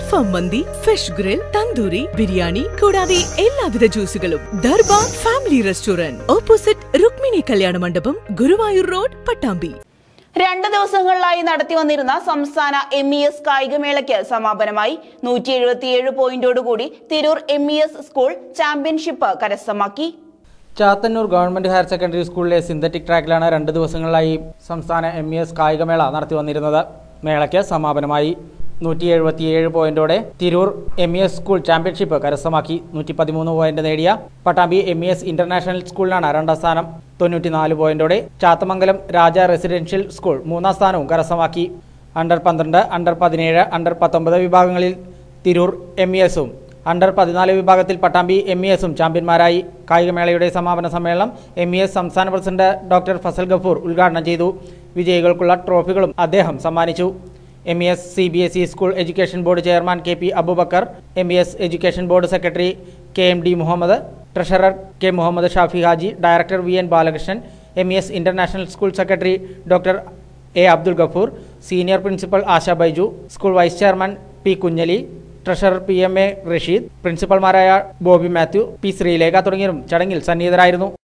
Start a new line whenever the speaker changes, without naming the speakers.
അൽഫാം മന്തി fish grill tandoori biryani കൂടാതെ എല്ലാവിധ ജ്യൂസുകളും Darbar family restaurant opposite Rukmini Kalyana Mandapam Guruvayur road Pattambi
രണ്ട് ദിവസങ്ങളിലായി നടത്തി വന്നിരുന്ന സംസ്ഥാന എം ഇ എസ് കായികമേളയ്ക്ക് സമാപനമായി നൂറ്റി എഴുപത്തിയേഴ് പോയിന്റോടുകൂടി Tirur M E S school championship കരസ്ഥമാക്കി
ചാത്തന്നൂർ ഗവൺമെന്റ് ഹയർ സെക്കൻഡറി സ്കൂളിലെ സിന്തറ്റിക് ട്രാക്കിലാണ് രണ്ട് ദിവസങ്ങളിലായി സംസ്ഥാന എം ഇ എസ് കായികമേള നടത്തി വന്നിരുന്നത് മേളയ്ക്ക് സമാപനമായി നൂറ്റി എഴുപത്തിയേഴ് പോയിന്റോടെ Tirur M E S school championship കരസ്ഥമാക്കി നൂറ്റി പതിമൂന്ന് പോയിന്റ് നേടിയ Pattambi M E S international സ്കൂളിനാണ് രണ്ടാം സ്ഥാനം തൊണ്ണൂറ്റിനാല് പോയിന്റോടെ ചാത്തമംഗലം രാജ റെസിഡൻഷ്യൽ സ്കൂൾ മൂന്നാം സ്ഥാനവും കരസ്ഥമാക്കി അണ്ടർ പന്ത്രണ്ട് അണ്ടർ പതിനേഴ് അണ്ടർ പത്തൊമ്പത് വിഭാഗങ്ങളിൽ തിരൂർ എം ഇ എസും അണ്ടർ പതിനാല് വിഭാഗത്തിൽ പട്ടാമ്പി എം ഇ എസും ചാമ്പ്യന്മാരായി കായികമേളയുടെ സമാപന സമ്മേളനം എം ഇ എസ് സംസ്ഥാന പ്രസിഡന്റ് ഡോക്ടർ ഫസൽ ഗഫൂർ ഉദ്ഘാടനം ചെയ്തു വിജയികൾക്കുള്ള ട്രോഫികളും അദ്ദേഹം സമ്മാനിച്ചു M E S C B S E school education board chairman K P Aboobacker M E S education board secretary K M D Muhammad treasurer K Muhammad Shafi Haji director V N Balakrishnan M E S international school secretary doctor A Abdul Gafoor senior principal Asha Baiju school vice chairman P കുഞ്ഞലി treasurer P M A Rasheed പ്രിൻസിപ്പൽമാരായ Bobby Mathew P Sreelekha തുടങ്ങിയവരും ചടങ്ങിൽ സന്നിഹിതരായിരുന്നു